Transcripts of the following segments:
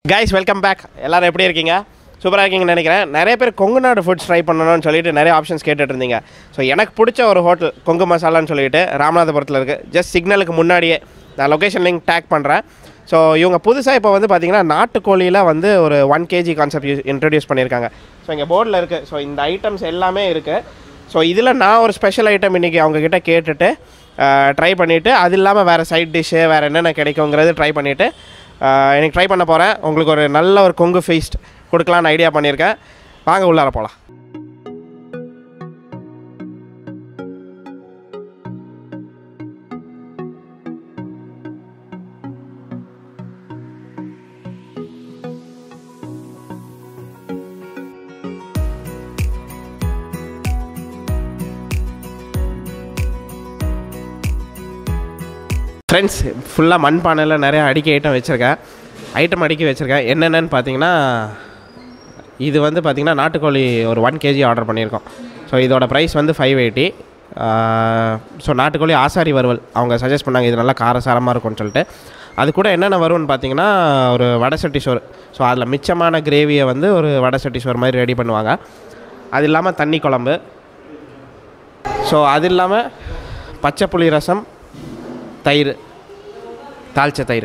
guys welcome back எல்லாரும் எப்படி இருக்கீங்க சூப்பராக இருக்கீங்கன்னு நினைக்கிறேன் நிறைய பேர் கொங்கு நாடு ஃபுட்ஸ் ட்ரை பண்ணணும்னு சொல்லிட்டு நிறைய ஆப்ஷன்ஸ் கேட்டுட்டு இருந்தீங்க ஸோ எனக்கு பிடிச்ச ஒரு ஹோட்டல் கொங்கு மசாலான்னு சொல்லிட்டு ராமநாதபுரத்தில் இருக்குது ஜஸ்ட் சிக்னலுக்கு முன்னாடியே நான் லொக்கேஷன் லிங்க் டேக் பண்ணுறேன் ஸோ இவங்க புதுசாக இப்போ வந்து பார்த்தீங்கன்னா நாட்டுக்கோழியில் வந்து ஒரு ஒன் கேஜி கான்செப்ட் இன்ட்ரடியூஸ் பண்ணியிருக்காங்க ஸோ இங்கே போர்டில் இருக்குது ஸோ இந்த ஐட்டம்ஸ் எல்லாமே இருக்குது ஸோ இதில் நான் ஒரு ஸ்பெஷல் ஐட்டம் இன்றைக்கி அவங்கக்கிட்ட கேட்டுட்டு ட்ரை பண்ணிவிட்டு அது இல்லாமல் வேறு சைட் டிஷ்ஷு வேறு என்னென்ன கிடைக்குங்கிறது ட்ரை பண்ணிவிட்டு எனக்கு ட்ரை பண்ண போகிறேன் உங்களுக்கு ஒரு நல்ல ஒரு கொங்கு ஃபீஸ்ட் கொடுக்கலான்னு ஐடியா பண்ணியிருக்கேன் வாங்க உள்ளார போகலாம் ஃப்ரெண்ட்ஸ் ஃபுல்லாக மண்பானையில் நிறைய அடுக்கி ஐட்டம் வச்சுருக்கேன் ஐட்டம் அடுக்கி வச்சுருக்கேன் என்னென்னு பார்த்தீங்கன்னா இது வந்து பார்த்திங்கன்னா நாட்டுக்கோழி ஒரு ஒன் கேஜி ஆர்டர் பண்ணியிருக்கோம் ஸோ இதோட ப்ரைஸ் வந்து ஃபைவ் எயிட்டி ஸோ நாட்டுக்கோழி ஆசாரி வறுவல் அவங்க சஜஸ்ட் பண்ணாங்க இது நல்லா காரசாரமாக இருக்கும்னு சொல்லிட்டு அது கூட என்னென்ன வரும்னு பார்த்தீங்கன்னா ஒரு வடை சட்டி சோறு ஸோ அதில் மிச்சமான கிரேவியை வந்து ஒரு வடை சட்டி சோறு மாதிரி ரெடி பண்ணுவாங்க அது இல்லாமல் தண்ணி குழம்பு ஸோ அது இல்லாமல் பச்சை புளி ரசம் தயிர் தாளிச்ச தயிர்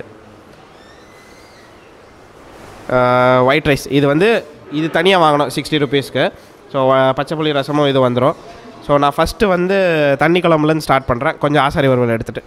ஒயிட் ரைஸ் இது வந்து இது தனியாக வாங்கணும் சிக்ஸ்டி ருபீஸ்க்கு ஸோ பச்சை புளி ரசமும் இது வந்துடும் ஸோ நான் ஃபஸ்ட்டு வந்து தண்ணி குழம்புலேருந்து ஸ்டார்ட் பண்ணுறேன் கொஞ்சம் ஆசாரி வறுவல் எடுத்துகிட்டு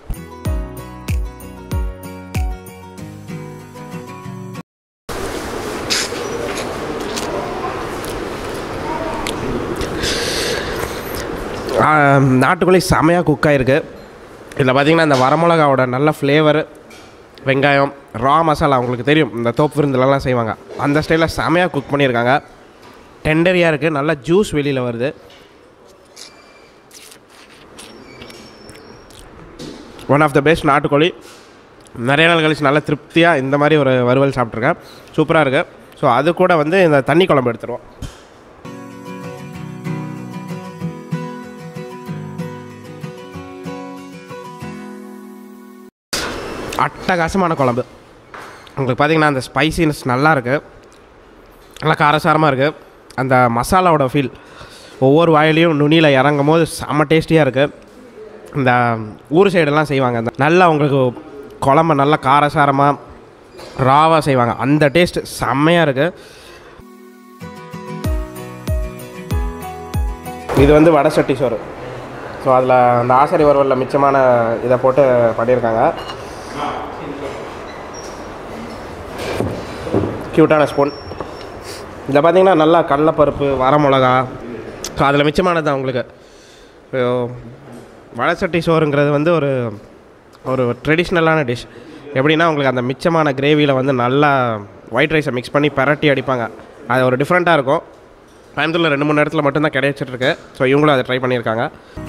நாட்டுக்கோழி செமையாக குக் ஆகிருக்கு இதில் பார்த்தீங்கன்னா இந்த வரமிளகாவோட நல்ல ஃப்ளேவர் வெங்காயம் ரா மசாலா உங்களுக்கு தெரியும் இந்த தோப்பு விருந்துலலாம் செய்வாங்க அந்த ஸ்டைலில் செமையாக குக் பண்ணியிருக்காங்க டெண்டரியாக இருக்குது நல்லா ஜூஸ் வெளியில் வருது ஒன் ஆஃப் த பெஸ்ட் நாட்டுக்கோழி நிறைய நாள் கழிச்சு நல்லா திருப்தியாக இந்த மாதிரி ஒரு வறுவல் சாப்பிட்ருக்கேன் சூப்பராக இருக்குது ஸோ அது கூட வந்து இந்த தண்ணி குழம்பு எடுத்துருவோம் அட்டகாசமான குழம்பு உங்களுக்கு பார்த்தீங்கன்னா அந்த ஸ்பைசினஸ் நல்லா இருக்குது நல்லா காரசாரமாக இருக்குது அந்த மசாலாவோட ஃபீல் ஒவ்வொரு வாயிலையும் நுனியில் இறங்கும் போது செம்ம டேஸ்டியாக இருக்குது இந்த ஊர் சைடெல்லாம் செய்வாங்க அந்த நல்லா உங்களுக்கு குழம்ப நல்லா காரசாரமாக ராவாக செய்வாங்க அந்த டேஸ்ட் செம்மையாக இருக்குது இது வந்து வடை சட்டி சோறு ஸோ அதில் அந்த ஆசாரி வறுவலில் மிச்சமான இதை போட்டு பண்ணியிருக்காங்க க்யூட்டான ஸ்பூன் இதில் பார்த்தீங்கன்னா நல்லா கடலைப்பருப்பு வரமிளகா ஸோ அதில் மிச்சமானது தான் உங்களுக்கு வடசட்டி சோறுங்கிறது வந்து ஒரு ஒரு ட்ரெடிஷ்னலான டிஷ் எப்படின்னா உங்களுக்கு அந்த மிச்சமான கிரேவியில் வந்து நல்லா ஒயிட் ரைஸை மிக்ஸ் பண்ணி பரட்டி அடிப்பாங்க அது ஒரு டிஃப்ரெண்ட்டாக இருக்கும் கோயம்புத்தூரில் ரெண்டு மூணு இடத்துல மட்டும்தான் கிடைச்சிட்ருக்கு ஸோ இவங்களும் அதை ட்ரை பண்ணியிருக்காங்க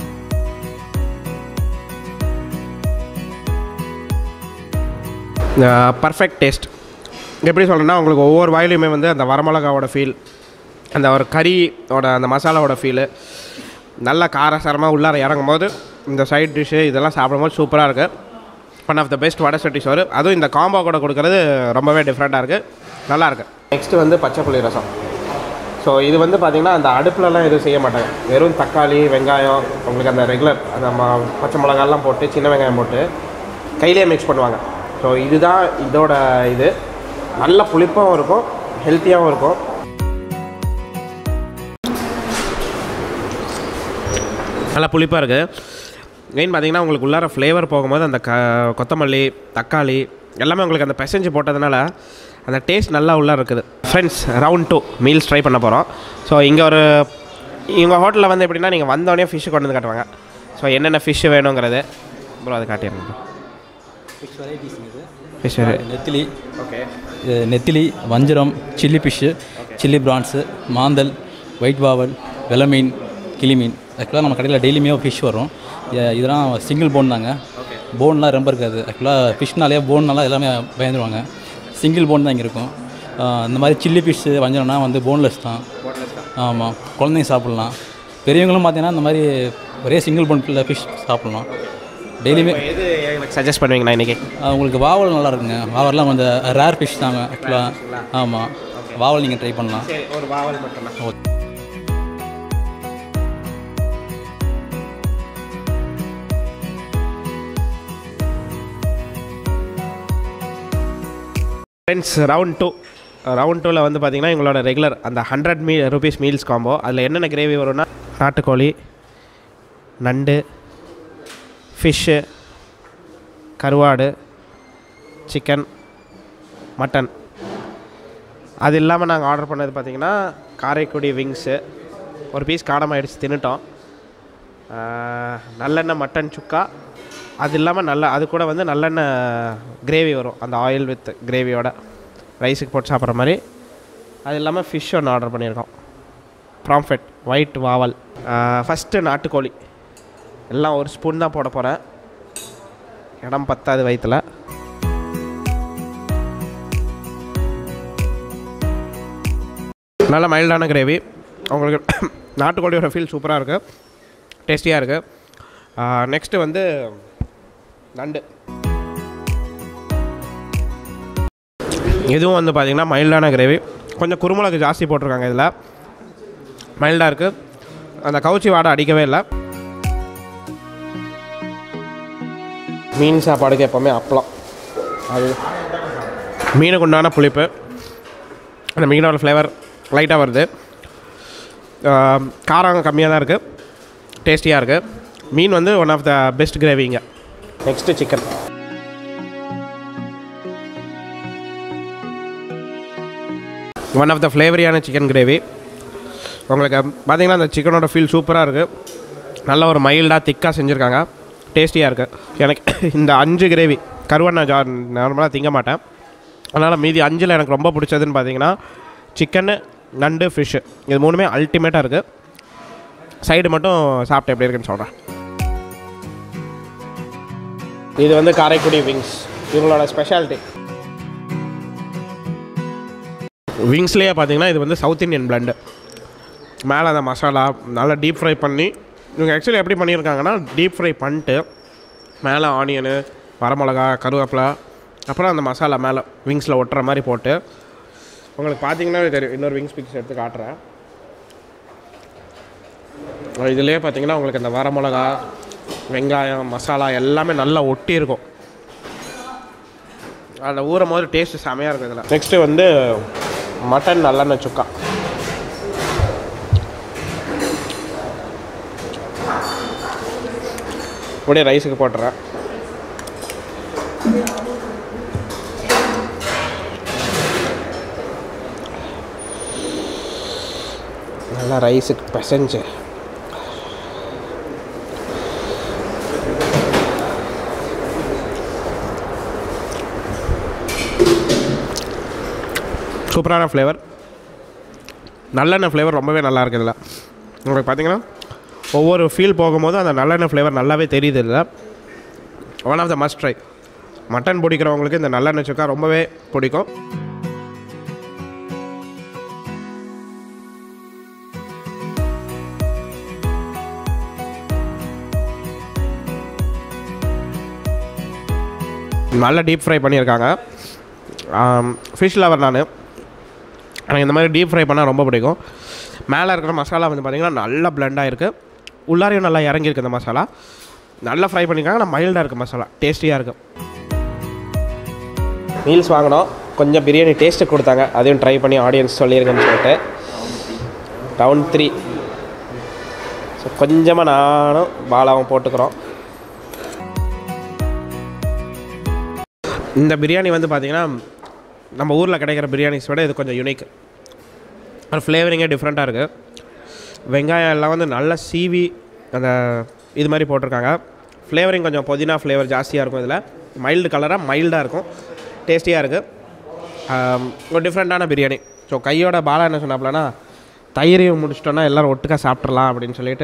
பர்ஃபெக்ட் டேஸ்ட் எப்படி சொல்கிறேன்னா உங்களுக்கு ஒவ்வொரு வாயிலையுமே வந்து அந்த வரமிளகாவோட ஃபீல் அந்த ஒரு கறியோட அந்த மசாலாவோட ஃபீலு நல்லா காரசாரமாக உள்ளார இறங்கும் போது இந்த சைட் டிஷ்ஷு இதெல்லாம் சாப்பிடும்போது சூப்பராக இருக்குது ஒன் ஆஃப் த பெஸ்ட் வடை சட்டி சோறு அதுவும் இந்த காம்போ கூட கொடுக்குறது ரொம்பவே டிஃப்ரெண்ட்டாக இருக்குது நல்லாயிருக்கு நெக்ஸ்ட்டு வந்து பச்சை புளி ரசம் ஸோ இது வந்து பார்த்திங்கன்னா அந்த அடுப்புலலாம் எதுவும் செய்ய மாட்டாங்க வெறும் தக்காளி வெங்காயம் உங்களுக்கு அந்த ரெகுலர் அந்த ம பச்சை மிளகாலாம் போட்டு சின்ன வெங்காயம் போட்டு கையிலே மிக்ஸ் பண்ணுவாங்க ஸோ இதுதான் இதோட இது நல்ல புளிப்பாகவும் இருக்கும் ஹெல்த்தியாகவும் இருக்கும் நல்லா புளிப்பாக இருக்குது மெயின் பார்த்தீங்கன்னா உங்களுக்கு உள்ளார ஃப்ளேவர் போகும்போது அந்த க கொத்தமல்லி தக்காளி எல்லாமே உங்களுக்கு அந்த பெசஞ்சு போட்டதுனால அந்த டேஸ்ட் நல்லா உள்ளே இருக்குது friends round two meals try பண்ண போகிறோம் ஸோ இங்கே ஒரு இவங்க ஹோட்டலில் வந்து எப்படின்னா நீங்கள் வந்தோடனே ஃபிஷ்ஷு கொண்டு வந்து காட்டுவாங்க ஸோ என்னென்ன ஃபிஷ்ஷு வேணுங்கிறது அப்புறம் அதை காட்டிடுங்க ஃபிஷ் வெரைட்டிஸ் இது ஃபிஷ் நெத்திலி ஓகே இது நெத்திலி வஞ்சரம் சில்லி ஃபிஷ்ஷு சில்லி ப்ரான்ஸு மாந்தல் ஒயிட் வாவல் வெலை மீன் கிளி மீன் ஆக்சுவலாக நம்ம கடையில் டெய்லியுமே ஃபிஷ் வரும் இ- இதெல்லாம் சிங்கிள் போன் தாங்க போன்லாம் ரொம்ப இருக்காது ஆக்சுவலாக ஃபிஷ்னாலே போன்னால எல்லாமே பயந்துருவாங்க சிங்கிள் போன் தான் இங்கே இருக்கும் ஆஹ் இந்த மாதிரி சில்லி ஃபிஷ்ஷு வஞ்சரம்னா வந்து போன்லெஸ் தான் ஆமாம் குழந்தைங்க சாப்பிட்லாம் பெரியவங்களும் பார்த்தீங்கன்னா இந்த மாதிரி ஒரே சிங்கிள் போன் ஃபிஷ் சாப்பிட்லாம் டெய்லியுமே எது எனக்கு சஜஸ்ட் பண்ணுவீங்கண்ணா இன்றைக்கி ஆ, உங்களுக்கு வாவல் நல்லா இருக்குங்க வாவல்லாம் கொஞ்சம் ரேர் ஃபிஷ் தாங்க ஆக்சுவலாக ஆமாம் வாவல் நீங்கள் ட்ரை பண்ணலாம் சரி ஒரு வாவல் மட்டும் ஃப்ரெண்ட்ஸ் ரவுண்ட் டூ ரவுண்ட் டூவில் வந்து பார்த்தீங்கன்னா எங்களோட ரெகுலர் அந்த ஹண்ட்ரட் மீ ருபீஸ் மீல்ஸ் காம்போ அதில் என்னென்ன கிரேவி வரும்னா நாட்டுக்கோழி நண்டு ஃபிஷ்ஷு கருவாடு சிக்கன் மட்டன் அது இல்லாமல் நாங்கள் ஆர்டர் பண்ணது பார்த்தீங்கன்னா காரைக்குடி விங்ஸு ஒரு பீஸ் காடமாயிடுச்சு தின்னுட்டோம் ஆஹ், நல்லெண்ணெய் மட்டன் சுக்கா அது இல்லாமல் நல்ல அது கூட வந்து நல்லெண்ணெய் கிரேவி வரும் அந்த ஆயில் வித் கிரேவியோட ரைஸுக்கு போட்டு சாப்பிட்ற மாதிரி அது இல்லாமல் ஃபிஷ் ஒன்று ஆர்டர் பண்ணியிருக்கோம் ப்ராம்ஃபெட் ஒயிட் வாவல் ஃபஸ்ட்டு நாட்டுக்கோழி எல்லாம் ஒரு ஸ்பூன் தான் போட போகிறேன் இடம் பத்தாது வயிற்றுல நல்ல மைல்டான கிரேவி உங்களுக்கு நாட்டுக்கோழியோட ஃபீல் சூப்பராக இருக்குது டேஸ்டியாக இருக்குது நெக்ஸ்ட்டு வந்து நண்டு இதுவும் வந்து பார்த்திங்கன்னா மைல்டான கிரேவி கொஞ்சம் குருமிளகு ஜாஸ்தி போட்டிருக்காங்க இதில் மைல்டாக இருக்குது அந்த கவுச்சி வாடை அடிக்கவே இல்லை மீன் சாப்பாடுக்கு எப்போவுமே அப்பளம் அது மீனுக்கு உண்டான புளிப்பு அந்த மீனோட ஃப்ளேவர் லைட்டாக வருது ஆம், காரம் கம்மியாக தான் இருக்குது டேஸ்டியாக இருக்குது மீன் வந்து ஒன் ஆஃப் த பெஸ்ட் கிரேவிங்க next chicken one of the ஃப்ளேவரியான சிக்கன் கிரேவி உங்களுக்கு பார்த்தீங்கன்னா அந்த சிக்கனோட ஃபீல் சூப்பராக இருக்குது நல்ல ஒரு மைல்டாக திக்காக செஞ்சுருக்காங்க டேஸ்டியாக இருக்குது எனக்கு இந்த அஞ்சு கிரேவி கருவாடு ஜா நார்மலாக திங்க மாட்டேன் அதனால் மீதி அஞ்சில் எனக்கு ரொம்ப பிடிச்சதுன்னு பார்த்தீங்கன்னா சிக்கனு நண்டு ஃபிஷ்ஷு இது மூணுமே அல்டிமேட்டாக இருக்குது சைடு மட்டும் சாப்பிட்டு எப்படி இருக்குன்னு சொல்கிறேன் இது வந்து காரைக்குடி விங்ஸ் இவங்களோட ஸ்பெஷாலிட்டி விங்ஸ்லேயே பார்த்தீங்கன்னா இது வந்து சவுத் இந்தியன் பிளண்டு மேலே அந்த மசாலா நல்லா டீப் ஃப்ரை பண்ணி இவங்க ஆக்சுவலி எப்படி பண்ணியிருக்காங்கன்னா டீப் ஃப்ரை பண்ணிட்டு மேலே ஆனியனு வரமிளகா கருவேப்பிலை அப்புறம் அந்த மசாலா மேலே விங்ஸில் ஒட்டுற மாதிரி போட்டு உங்களுக்கு பார்த்தீங்கன்னா தெரியும் இன்னொரு விங்ஸ் பிக்ஸ் எடுத்து காட்டுறேன் இதுலேயே பார்த்தீங்கன்னா உங்களுக்கு இந்த வரமிளகா வெங்காயம் மசாலா எல்லாமே நல்லா ஒட்டி இருக்கும் அதில் ஊறும் போது டேஸ்ட்டு செமையாக இருக்கும் இதில் நெக்ஸ்ட்டு வந்து மட்டன் நல்லெண்ணெய் சுக்கா அப்படியே ரைஸுக்கு போட்டுறேன் நல்லா ரைஸுக்கு பிசைஞ்சு சூப்பரான ஃப்ளேவர் நல்லெண்ணெய் ஃப்ளேவர் ரொம்பவே நல்லா இருக்குது இதில் உங்களுக்கு பார்த்தீங்கன்னா ஒவ்வொரு ஃபீல் போகும்போது அந்த நல்லெண்ணெய் ஃப்ளேவர் நல்லாவே தெரியுது இதில் one of the must try mutton பிடிக்கிறவங்களுக்கு இந்த நல்லெண்ணெய் சுக்கா ரொம்பவே பிடிக்கும் நல்லா டீப் ஃப்ரை பண்ணியிருக்காங்க ஃபிஷ் லவர் நான் எனக்கு இந்த மாதிரி டீப் ஃப்ரை பண்ணால் ரொம்ப பிடிக்கும் மேலே இருக்கிற மசாலா வந்து பார்த்திங்கன்னா நல்லா பிளெண்டாக இருக்குது உள்ளாரையும் நல்லா இறங்கியிருக்கு இந்த மசாலா நல்லா ஃப்ரை பண்ணியிருக்காங்க ஆனால் மைல்டாக இருக்குது மசாலா டேஸ்டியாக இருக்குது மீல்ஸ் வாங்கினோம் கொஞ்சம் பிரியாணி டேஸ்ட்டு கொடுத்தாங்க அதையும் ட்ரை பண்ணி ஆடியன்ஸ் சொல்லியிருக்கேன்னு சொல்லிட்டு ரவுண்ட் த்ரீ ஸோ கொஞ்சமாக நானும் பாலாவும் போட்டுக்கிறோம் இந்த பிரியாணி வந்து பார்த்திங்கன்னா நம்ம ஊரில் கிடைக்கிற பிரியாணிஸ் விட இது கொஞ்சம் யூனிக் ஒரு ஃப்ளேவரிங்கே டிஃப்ரெண்ட்டாக இருக்குது வெங்காயம் எல்லாம் வந்து நல்லா சீவி அந்த இது மாதிரி போட்டிருக்காங்க ஃப்ளேவரிங் கொஞ்சம் புதினா ஃப்ளேவர் ஜாஸ்தியாக இருக்கும் இதில் மைல்டு கலராக மைல்டாக இருக்கும் டேஸ்டியாக இருக்குது ஒரு டிஃப்ரெண்ட்டான பிரியாணி ஸோ கையோட பாலா என்ன சொன்னாப்லனா தயிரையும் முடிச்சிட்டோன்னா எல்லோரும் ஒட்டுக்கா சாப்பிட்றலாம் அப்படின்னு சொல்லிட்டு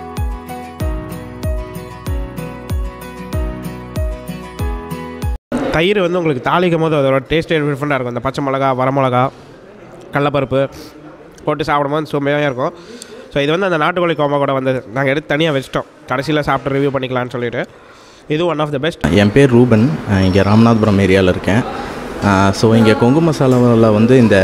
தயிர் வந்து உங்களுக்கு தாளிக்கும் போது அதோட டேஸ்ட்டே டிஃப்ரெண்ட்டாக இருக்கும் இந்த பச்சை மிளகா வரமிளகா கடலப்பருப்பு போட்டு சாப்பிடும்போது சுமையாக இருக்கும் ஸோ இது வந்து அந்த நாட்டுக்கோழி கோம்பா கூட வந்தது நாங்கள் எடுத்து தனியாக வச்சிட்டோம் கடைசியில் சாப்பிட்டு ரிவ்யூ பண்ணிக்கலாம்னு சொல்லிட்டு இது ஒன் ஆஃப் த பெஸ்ட் என் பேர் ரூபன் இங்கே ராமநாதபுரம் ஏரியாவில் இருக்கேன் ஸோ இங்கே கொங்கு மசாலாவில் வந்து இந்த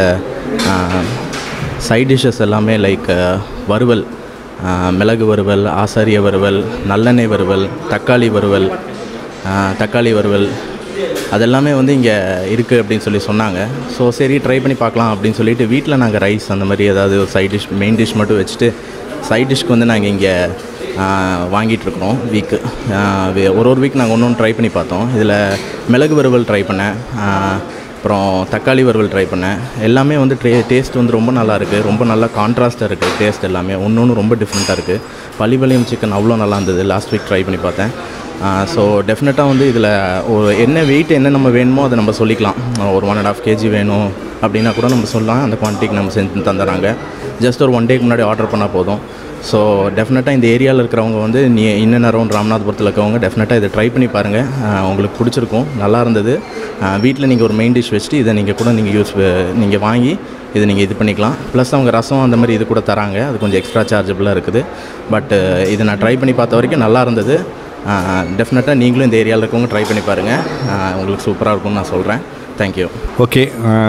சைட் டிஷ்ஷஸ் எல்லாமே லைக் வறுவல் ஆ, மிளகு வறுவல் ஆசாரிய வறுவல் நல்லெண்ணெய் வறுவல் தக்காளி வறுவல் ஆ, தக்காளி வறுவல் அதெல்லாமே வந்து இங்கே இருக்குது அப்படின்னு சொல்லி சொன்னாங்க ஸோ சரி ட்ரை பண்ணி பார்க்கலாம் அப்படின்னு சொல்லிட்டு வீட்டில் நாங்கள் ரைஸ் அந்த மாதிரி ஏதாவது ஒரு சைட் டிஷ் மெயின் டிஷ் மட்டும் வச்சுட்டு சைட் டிஷ்க்கு வந்து நாங்கள் இங்கே வாங்கிட்டுருக்குறோம் வீக்கு ஒரு ஒரு வீக் நாங்கள் ஒன்று ஒன்று ட்ரை பண்ணி பார்த்தோம் இதில் மிளகு வறுவல் ட்ரை பண்ணேன் ஆ, அப்புறம் தக்காளி வறுவல் ட்ரை பண்ணேன் எல்லாமே வந்து ட்ரே டேஸ்ட் வந்து ரொம்ப நல்லா இருக்குது ரொம்ப நல்லா கான்ட்ராஸ்ட்டாக இருக்குது டேஸ்ட் எல்லாமே ஒன்று ஒன்று ரொம்ப டிஃப்ரெண்ட்டாக இருக்குது பள்ளிப்பாளையம் சிக்கன் அவ்வளோ நல்லா இருந்தது லாஸ்ட் வீக் ட்ரை பண்ணி பார்த்தேன் ஸோ டெஃபினட்டாக வந்து இதில் ஒரு என்ன வெயிட் என்ன நம்ம வேணுமோ அதை நம்ம சொல்லிக்கலாம் ஆஹ் ஒரு ஒன் அண்ட் ஆஃப் கேஜி வேணும் அப்படின்னா கூட நம்ம சொல்லலாம் அந்த குவான்டிட்டிக்கு நம்ம செஞ்சு தந்துடுறாங்க ஜஸ்ட் ஒரு ஒன் டேக்கு முன்னாடி ஆர்டர் பண்ணால் போதும் ஸோ டெஃபினட்டாக இந்த ஏரியாவில் இருக்கிறவங்க வந்து நீ இன்னும் அரௌண்ட் ராமநாதபுரத்தில் இருக்கவங்க டெஃபினட்டாக இதை ட்ரை பண்ணி பாருங்கள் ஆஹ் உங்களுக்கு பிடிச்சிருக்கும் நல்லா இருந்தது வீட்டில் நீங்கள் ஒரு மெயின் டிஷ் வச்சுட்டு இதை நீங்கள் கூட நீங்கள் யூஸ் நீங்கள் வாங்கி இதை நீங்கள் இது பண்ணிக்கலாம் ப்ளஸ் அவங்க ரசம் அந்த மாதிரி இது கூட தராங்க அது கொஞ்சம் எக்ஸ்ட்ரா சார்ஜபிளாக இருக்குது பட் இதை நான் ட்ரை பண்ணி பார்த்த வரைக்கும் நல்லா இருந்தது டெஃபினட்டாக நீங்களும் இந்த ஏரியாவில் இருக்கவங்க ட்ரை பண்ணி பாருங்கள் உங்களுக்கு சூப்பராக இருக்கும்னு நான் சொல்கிறேன் தேங்க்யூ ஓகே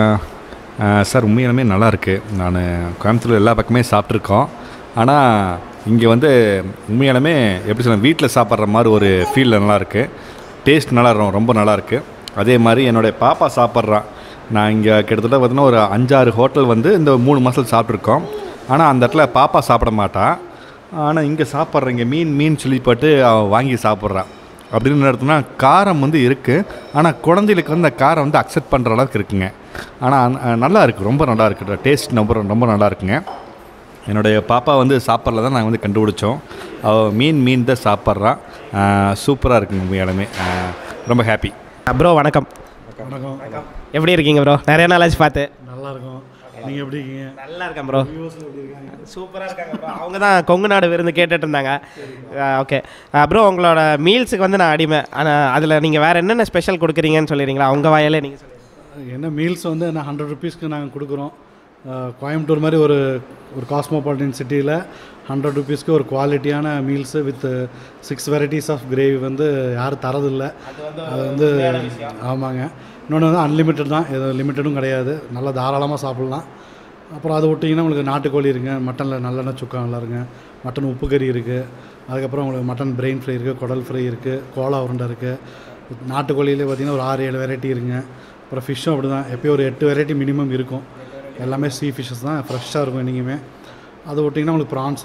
சார் உண்மையாலுமே நல்லா இருக்கு நான் கோயம்புத்தூர் எல்லா பக்கமே சாப்பிட்ருக்கோம் ஆனால் இங்கே வந்து உண்மையாலுமே எப்படி சொல்ல வீட்டில் சாப்பிட்ற மாதிரி ஒரு ஃபீல் நல்லா இருக்கு டேஸ்ட் நல்லா இருக்கும் ரொம்ப நல்லா இருக்கு அதே மாதிரி என்னுடைய பாப்பா சாப்பிட்றான் நான் இங்கே கிட்டத்தட்ட பார்த்தீங்கன்னா ஒரு அஞ்சாறு ஹோட்டல் வந்து இந்த மூணு மாதம் சாப்பிட்ருக்கோம் ஆனால் அந்த இடத்துல பாப்பா சாப்பிட மாட்டான் ஆனால் இங்கே சாப்பிட்ற இங்கே மீன் மீன் சொல்லி போட்டு அவன் வாங்கி சாப்பிட்றான் அப்படின்னு எடுத்தோம்னா காரம் வந்து இருக்குது ஆனால் குழந்தைகளுக்கு வந்து அந்த காரம் வந்து அக்செப்ட் பண்ணுற அளவுக்கு இருக்குங்க ஆனால் நல்லா இருக்குது ரொம்ப நல்லா இருக்குது டேஸ்ட் ரொம்ப ரொம்ப நல்லா இருக்குங்க என்னுடைய பாப்பா வந்து சாப்பிட்றத தான் நாங்கள் வந்து கண்டுபிடிச்சோம் அவள் மீன் மீன் தான் சாப்பிட்றான் சூப்பராக இருக்குங்க உண்மையாலுமே ஆஹ் ரொம்ப ஹாப்பி ப்ரோ வணக்கம் வணக்கம் எப்படி இருக்கீங்க ப்ரோ நிறைய நாளாச்சு பார்த்து நல்லா இருக்கும் நீங்கள் எப்படி இருக்கீங்க நல்லா இருக்கேன் ப்ரோ சூப்பராக இருக்காங்க ப்ரோ அவங்க தான் கொங்கு நாடு விருந்து கேட்டுட்டு இருந்தாங்க ஓகே ப்ரோ உங்களோட மீல்ஸுக்கு வந்து நான் அடிமை ஆனால் அதில் நீங்கள் வேறு என்னென்ன ஸ்பெஷல் கொடுக்குறீங்கன்னு சொல்லிடுறீங்களா உங்கள் வாயாலே நீங்கள் சொல்லுங்கள் என்ன மீல்ஸ் வந்து என்ன ஹண்ட்ரட் ருபீஸ்க்கு நாங்கள் கொடுக்குறோம் அஹ், கோயம்புத்தூர் மாதிரி ஒரு ஒரு காஸ்மோபாலிட்டன் சிட்டியில் ஹண்ட்ரட் ருபீஸ்க்கு ஒரு குவாலிட்டியான மீல்ஸு with six varieties of gravy வந்து யாரும் தரதில்லை அது வந்து ஆமாங்க இன்னொன்று வந்து அன்லிமிட்டட் தான் எதுவும் லிமிட்டடும் கிடையாது நல்லா தாராளமாக சாப்பிட்லாம் அப்புறம் அதை விட்டிங்கன்னா உங்களுக்கு நாட்டுக்கோழி இருக்குங்க மட்டனில் நல்லெண்ணெய் சுக்கா நல்லா இருக்குங்க மட்டன் உப்பு கறி இருக்குது அதுக்கப்புறம் உங்களுக்கு மட்டன் பிரெயின் ஃப்ரை இருக்குது குடல் ஃப்ரை இருக்குது கோலா உருண்டை இருக்குது நாட்டுக்கோழியிலே பார்த்தீங்கன்னா ஒரு ஆறு ஏழு வெரைட்டி இருக்குங்க அப்புறம் ஃபிஷ்ஷும் அப்படி தான் எப்பயும் ஒரு எட்டு வெரைட்டி மினிமம் இருக்கும் எல்லாமே சீ ஃபிஷ்ஷஸ் தான் ஃப்ரெஷ்ஷாக இருக்கும் என்றைக்குமே அதை விட்டிங்கன்னா உங்களுக்கு ப்ரான்ஸ்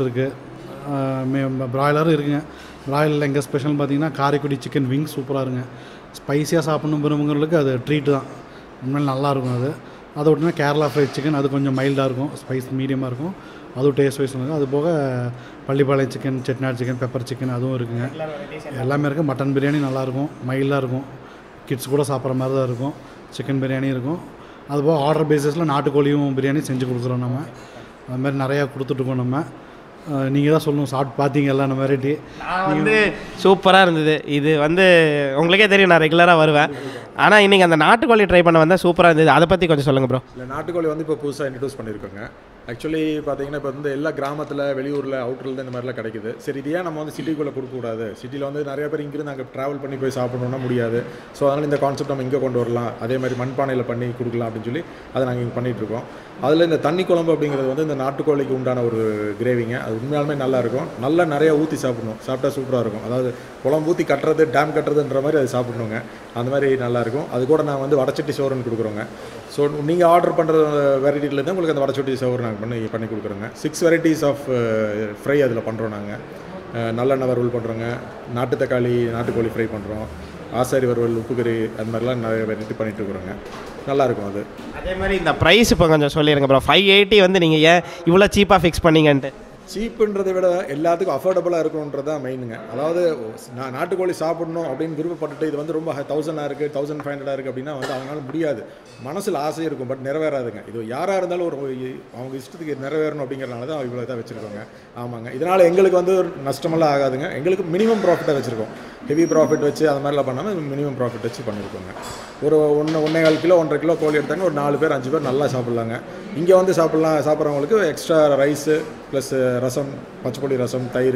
இருக்குது ப்ராய்லரும் இருக்குங்க ப்ராய்லரில் எங்கள் ஸ்பெஷல் பார்த்தீங்கன்னா காரைக்குடி சிக்கன் விங் சூப்பராக இருங்க ஸ்பைஸியாக சாப்பிடணும் விரும்புகிறவங்களுக்கு அது ட்ரீட் தான் உண்மையில நல்லா இருக்கும் அது அதை விட்டிங்கன்னா கேரளா ஃப்ரைட் சிக்கன் அது கொஞ்சம் மைல்டாக இருக்கும் ஸ்பைஸ் மீடியமாக இருக்கும் அதுவும் டேஸ்ட் வைஸ் இருக்கும் அது போக Pallipalayam chicken Chettinad chicken pepper chicken அதுவும் இருக்குங்க எல்லாமே இருக்குது மட்டன் பிரியாணி நல்லாயிருக்கும் மைல்டாக இருக்கும் கிட்ஸ் கூட சாப்பிட்ற மாதிரி தான் இருக்கும் சிக்கன் பிரியாணி இருக்கும் அதுபோக ஆர்டர் பேசிஸில் நாட்டுக்கோழியும் பிரியாணி செஞ்சு கொடுக்குறோம் நம்ம அது மாதிரி நிறையா கொடுத்துட்ருக்கோம் நம்ம நீங்கள் தான் சொல்லணும் சாப்பிட்டு பார்த்தீங்க எல்லாம் நம்ம வெரைட்டி நான் வந்து சூப்பராக இருந்தது இது வந்து உங்களுக்கே தெரியும் நான் ரெகுலராக வருவேன் ஆனால் இன்றைக்கி அந்த நாட்டுக்கோழி ட்ரை பண்ண வந்தால் சூப்பராக இருந்தது அதை பற்றி கொஞ்சம் சொல்லுங்கள் ப்ரோ இல்லை நாட்டுக்கோழி வந்து இப்போ புதுசாக இன்ட்ரடியூஸ் பண்ணியிருக்கோங்க ஆக்சுவலி பார்த்தீங்கன்னா இப்போ வந்து எல்லா கிராமத்தில் வெளியூரில் அவுட்டரில் இந்த மாதிரிலாம் கிடைக்குது சரி இது ஏன் நம்ம வந்து சிட்டிக்குள்ளே கொடுக்கக்கூடாது சிட்டியில் வந்து நிறைய பேர் இங்கிருந்து அங்கே ட்ராவல் பண்ணி போய் சாப்பிடணும்னா முடியாது ஸோ அதனால் இந்த கான்செப்ட் நம்ம இங்கே கொண்டு வரலாம் அதே மாதிரி மண்பானையில் பண்ணி கொடுக்கலாம் அப்படின்னு சொல்லி அதை நாங்கள் இங்கே பண்ணிகிட்ருக்கோம் அதில் இந்த தண்ணி குழம்பு அப்படிங்கிறது வந்து இந்த நாட்டுக்கோழிக்கு உண்டான ஒரு கிரேவிங்க அது உண்மையாலுமே நல்லா இருக்கும் நல்லா நிறைய ஊற்றி சாப்பிடணும் சாப்பிட்டா சூப்பராக இருக்கும் அதாவது குழம்பு ஊற்றி கட்டுறது டேம் கட்டுறதுன்ற மாதிரி அது சாப்பிடணுங்க அந்த மாதிரி நல்லாயிருக்கும் அது கூட நாங்கள் வந்து வடச்சட்டி சோறுன்னு கொடுக்குறோங்க ஸோ நீங்கள் ஆர்டர் பண்ணுற வெரைட்டிலேருந்து உங்களுக்கு அந்த வடச்சட்டி சோறு நாங்கள் பண்ணி பண்ணி கொடுக்குறோங்க சிக்ஸ் வெரைட்டிஸ் ஆஃப் ஃப்ரை அதில் பண்ணுறோம் நாங்கள் நல்லெண்ணெய் வறுவல் பண்ணுறோங்க நாட்டு தக்காளி நாட்டுக்கோழி ஃப்ரை பண்ணுறோம் ஆசாரி வறுவல் உப்புக்கறி அது மாதிரிலாம் நிறைய வெரைட்டி பண்ணிட்டு இருக்கிறோங்க நல்லாயிருக்கும் அது அதே மாதிரி இந்த ப்ரைஸ் இப்போ கொஞ்சம் சொல்லிடுங்க ப்ரோ ஃபைவ் எயிட்டி வந்து நீங்கள் ஏன் இவ்வளோ சீப்பாக ஃபிக்ஸ் பண்ணீங்கன்ட்டு சீப்புன்றதை விட எல்லாத்துக்கும் அஃபோர்டபுளாக இருக்கணுன்றது தான் மெயினுங்க அதாவது நான் நாட்டுக்கோழி சாப்பிடணும் அப்படின்னு விருப்பப்பட்டுட்டு இது வந்து ரொம்ப தௌசண்டாக இருக்குது தௌசண்ட் ஃபைவ் ஹண்ட்ரடாக இருக்குது அப்படின்னா வந்து அவங்களால முடியாது மனசில் ஆசை இருக்கும் பட் நிறைவேறாதுங்க இது யாராக இருந்தாலும் ஒரு அவங்க இஷ்டத்துக்கு நிறைவேறணும் அப்படிங்கிறனால தான் இவ்வளோ தான் வச்சுருக்கோங்க ஆமாங்க இதனால் எங்களுக்கு வந்து ஒரு நஷ்டமெல்லாம் ஆகாதுங்க எங்களுக்கு மினிமம் ப்ராஃபிட்டாக வச்சுருக்கோம் ஹெவி ப்ராஃபிட் வச்சு அது மாதிரிலாம் பண்ணாமல் மினிமம் ப்ராஃபிட் வச்சு பண்ணியிருக்கோங்க ஒரு ஒன்று ஒன்றே கால் கிலோ ஒன்றரை கிலோ கோழி எடுத்தாங்க ஒரு நாலு பேர் அஞ்சு பேர் நல்லா சாப்பிட்லாங்க இங்கே வந்து சாப்பிட்லாம் சாப்பிட்றவங்களுக்கு எக்ஸ்ட்ரா ரைஸு ப்ளஸ் ரசம் பச்சைப்பொடி ரசம் தயிர்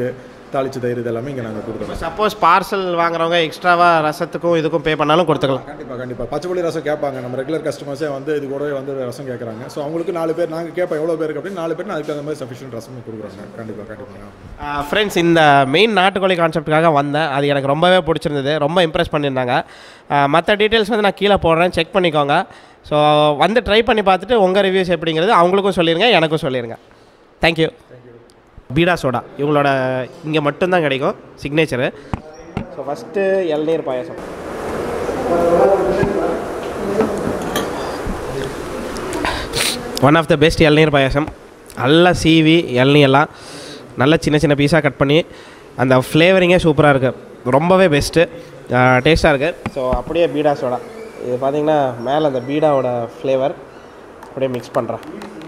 தாளிச்சு தயிர் இது எல்லாமே இங்கே நாங்கள் கொடுக்குறோம் சப்போஸ் பார்சல் வாங்குறவங்க எக்ஸ்ட்ராவாக ரசத்துக்கும் இதுக்கும் பே பண்ணாலும் கொடுத்துக்கலாம் கண்டிப்பாக கண்டிப்பாக பச்சைப்புளி ரசம் கேட்பாங்க நம்ம ரெகுலர் கஸ்டமர்ஸே வந்து இது கூடவே வந்து ரசம் கேட்குறாங்க ஸோ அவங்களுக்கு நாலு பேர் நாங்கள் கேட்போம் எவ்வளோ பேருக்கு அப்படின்னு நாலு பேர் அதுக்கு அந்த மாதிரி சஃபிஷியன்ட் ரசமும் கொடுக்குறாங்க கண்டிப்பாக கண்டிப்பாக ஃப்ரெண்ட்ஸ் இந்த மெயின் நாட்டுக்கோழி கான்செப்ட்டுக்காக வந்தேன் அது எனக்கு ரொம்பவே பிடிச்சிருந்தது ரொம்ப இம்ப்ரெஸ் பண்ணியிருந்தாங்க மற்ற டீட்டெயில்ஸ் வந்து நான் கீழே போடுறேன் செக் பண்ணிக்கோங்க ஸோ வந்து ட்ரை பண்ணி பார்த்துட்டு உங்கள் ரிவ்யூஸ் எப்படிங்கிறது அவங்களுக்கும் சொல்லிடுங்க எனக்கும் சொல்லிடுங்க தேங்க்யூ பீடா சோடா இவங்களோட இங்கே மட்டும்தான் கிடைக்கும் சிக்னேச்சரு ஸோ ஃபஸ்ட்டு இளநீர் பாயாசம் ஒன் ஆஃப் த பெஸ்ட் இளநீர் பாயாசம் நல்லா சீவி இளநீ எல்லாம் நல்ல சின்ன சின்ன பீஸாக கட் பண்ணி அந்த ஃப்ளேவரிங்கே சூப்பராக இருக்குது ரொம்பவே பெஸ்ட்டு டேஸ்ட்டாக இருக்குது ஸோ அப்படியே பீடா சோடா இது பார்த்தீங்கன்னா மேலே அந்த பீடாவோட ஃப்ளேவர் அப்படியே மிக்ஸ் பண்ணுறேன்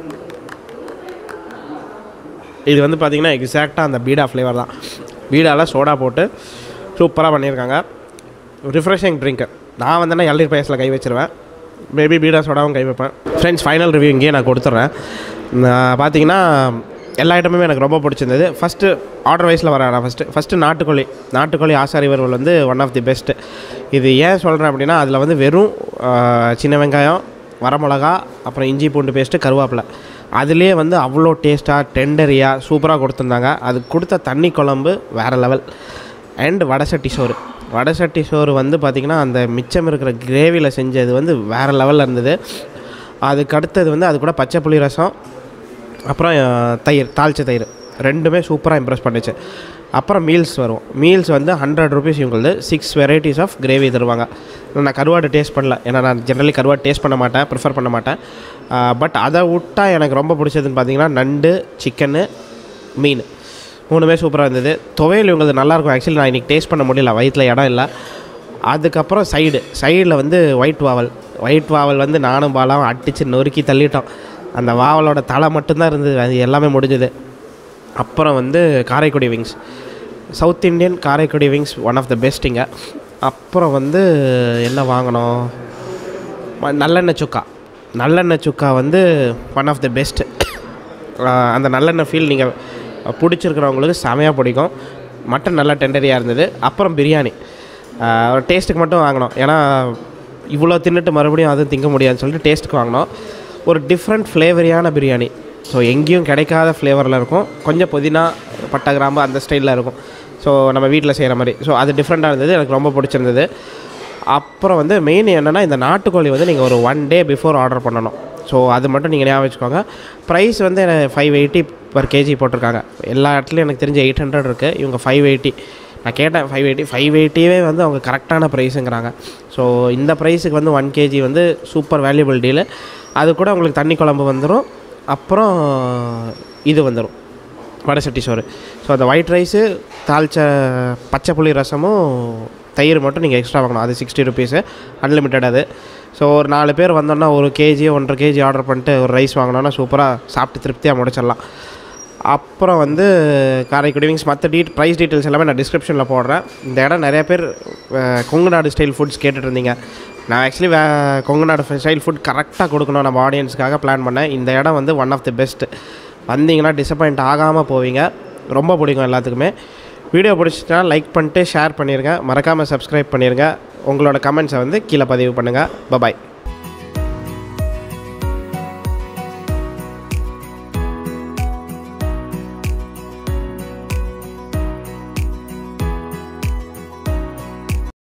இது வந்து பார்த்திங்கன்னா எக்ஸாக்டாக அந்த பீடா ஃப்ளேவர் தான் பீடாவில் சோடா போட்டு சூப்பராக பண்ணியிருக்காங்க ரிஃப்ரெஷிங் ட்ரிங்க்கு நான் வந்தேன்னா இளநீர் பாயசில் கை வச்சிருவேன் மேபி பீடா சோடாவும் கை வைப்பேன் ஃப்ரெண்ட்ஸ் ஃபைனல் ரிவ்யூ இங்கேயே நான் கொடுத்துட்றேன் நான் பார்த்தீங்கன்னா எல்லா ஐட்டமுமே எனக்கு ரொம்ப பிடிச்சிருந்தது ஃபஸ்ட்டு ஆர்டர் வைஸில் வரேன் நான் ஃபஸ்ட்டு ஃபஸ்ட்டு நாட்டுக்கோழி நாட்டுக்கோழி ஆசாரி வறுவல் வந்து ஒன் ஆஃப் தி பெஸ்ட்டு இது ஏன் சொல்கிறேன் அப்படின்னா அதில் வந்து வெறும் ஆ, சின்ன வெங்காயம் வரமிளகா அப்புறம் இஞ்சி பூண்டு பேஸ்ட்டு கருவேப்பிலை அதுலேயே வந்து அவ்வளோ டேஸ்ட்டாக டெண்டரியாக சூப்பராக கொடுத்துருந்தாங்க அது கொடுத்த தண்ணி குழம்பு வேறு லெவல் அண்ட் வடசட்டி சோறு வடசட்டி சோறு வந்து பார்த்திங்கன்னா அந்த மிச்சம் இருக்கிற கிரேவியில் செஞ்சது வந்து வேறு லெவலில் இருந்தது அதுக்கு அடுத்தது வந்து அது கூட பச்சை புளி ரசம் அப்புறம் அஹ், தயிர் தாளிச்ச தயிர் ரெண்டுமே சூப்பராக இம்ப்ரெஸ் பண்ணுச்சு அப்புறம் மீல்ஸ் வரும் மீல்ஸ் வந்து ஹண்ட்ரட் ருபீஸ் இவங்களது சிக்ஸ் வெரைட்டிஸ் ஆஃப் கிரேவி தருவாங்க நான் கருவாடு டேஸ்ட் பண்ணல ஏன்னா நான் ஜென்ரலி கருவாடு டேஸ்ட் பண்ண மாட்டேன் ப்ரிஃபர் பண்ண மாட்டேன் பட் அதை விட்டா எனக்கு ரொம்ப பிடிச்சதுன்னு பார்த்தீங்கன்னா நண்டு சிக்கனு மீன் மூணுமே சூப்பராக இருந்தது துவையல் இவங்களுக்கு நல்லாயிருக்கும் ஆக்சுவலி நான் இன்றைக்கி டேஸ்ட் பண்ண முடியல வயிற்றில் இடம் இல்லை அதுக்கப்புறம் சைடு சைடில் வந்து ஒயிட் வாவல் ஒயிட் வாவல் வந்து நானும் பாலாவும் அடித்து நொறுக்கி தள்ளிட்டோம் அந்த வாவலோட தலை மட்டும்தான் இருந்தது அது எல்லாமே முடிஞ்சுது அப்புறம் வந்து Karaikudi Wings South Indian Karaikudi Wings one of the பெஸ்ட்டுங்க அப்புறம் வந்து என்ன வாங்கினோம் ம- நல்லெண்ணெய் சுக்கா நல்லெண்ணெய் சுக்கா வந்து ஒன் ஆஃப் த பெஸ்ட்டு அந்த நல்லெண்ணெய் ஃபீல் நீங்கள் பிடிச்சிருக்கிறவங்களுக்கு செமையாக பிடிக்கும் மட்டன் நல்லா டெண்டரியாக இருந்தது அப்புறம் பிரியாணி டேஸ்ட்டுக்கு மட்டும் வாங்கினோம் ஏன்னா இவ்வளோ தின்னுட்டு மறுபடியும் அதுவும் திங்க முடியாதுன்னு சொல்லிட்டு டேஸ்ட்டுக்கு வாங்கினோம் ஒரு டிஃப்ரெண்ட் ஃப்ளேவரியான பிரியாணி ஸோ எங்கேயும் கிடைக்காத ஃப்ளேவரில் இருக்கும் கொஞ்சம் புதினா பட்டை கிராம்பு அந்த ஸ்டைலில் இருக்கும் ஸோ நம்ம வீட்டில் செய்கிற மாதிரி ஸோ அது டிஃப்ரெண்ட்டாக இருந்தது எனக்கு ரொம்ப பிடிச்சிருந்தது அப்புறம் வந்து மெயின் என்னென்னா இந்த நாட்டுக்கோழி வந்து நீங்கள் ஒரு ஒன் டே பிஃபோர் ஆர்டர் பண்ணணும் ஸோ அது மட்டும் நீங்கள் ஞாபகம் வச்சுக்கோங்க ப்ரைஸ் வந்து ஃபைவ் எயிட்டி பர் கேஜி போட்டிருக்காங்க எல்லா இடத்துலையும் எனக்கு தெரிஞ்ச எயிட் ஹண்ட்ரட் இருக்குது இவங்க ஃபைவ் எயிட்டி நான் கேட்டேன் ஃபைவ் எயிட்டி ஃபைவ் எயிட்டியே வந்து அவங்க கரெக்டான ப்ரைஸுங்கிறாங்க ஸோ இந்த ப்ரைஸுக்கு வந்து ஒன் கேஜி வந்து சூப்பர் வேல்யூபிள் டீலு அது கூட உங்களுக்கு தண்ணி குழம்பு வந்துடும் அப்புறம் இது வந்துடும் வடசட்டி சோறு ஸோ அந்த ஒயிட் ரைஸு தாளிச்ச பச்சை புளி ரசமும் தயிர் மட்டும் நீங்கள் எக்ஸ்ட்ரா வாங்கணும் அது சிக்ஸ்டி ருபீஸு அன்லிமிட்டட் அது ஸோ ஒரு நாலு பேர் வந்தோன்னா ஒரு கேஜி ஒன்றரை கேஜி ஆர்டர் பண்ணிட்டு ஒரு ரைஸ் வாங்கினோன்னா சூப்பராக சாப்பிட்டு திருப்தியாக முடிச்சிடலாம் அப்புறம் வந்து காரைக்குடி விங்ஸ் மற்ற டீட் ப்ரைஸ் டீட்டெயில்ஸ் எல்லாமே நான் டிஸ்கிரிப்ஷனில் போடுறேன் இந்த இடம் நிறைய பேர் அஹ், கொங்கு நாடு ஸ்டைல் ஃபுட்ஸ் கேட்டுட்டு இருந்தீங்க நான் ஆக்சுவலி வே கொங்கு நாடு ஸ்டைல் ஃபுட் கரெக்டாக கொடுக்கணும் நம்ம ஆடியன்ஸ்க்காக பிளான் பண்ணேன் இந்த இடம் வந்து ஒன் ஆஃப் தி பெஸ்ட் வந்தீங்கன்னா டிசப்பாயிண்ட் ஆகாமல் போவீங்க ரொம்ப பிடிக்கும் எல்லாத்துக்குமே வீடியோ பிடிச்சிட்டா லைக் பண்ணிட்டு ஷேர் பண்ணிடுங்க மறக்காமல் சப்ஸ்கிரைப் பண்ணிடுங்க உங்களோட கமெண்ட்ஸை வந்து கீழே பதிவு பண்ணுங்கள் பபாய்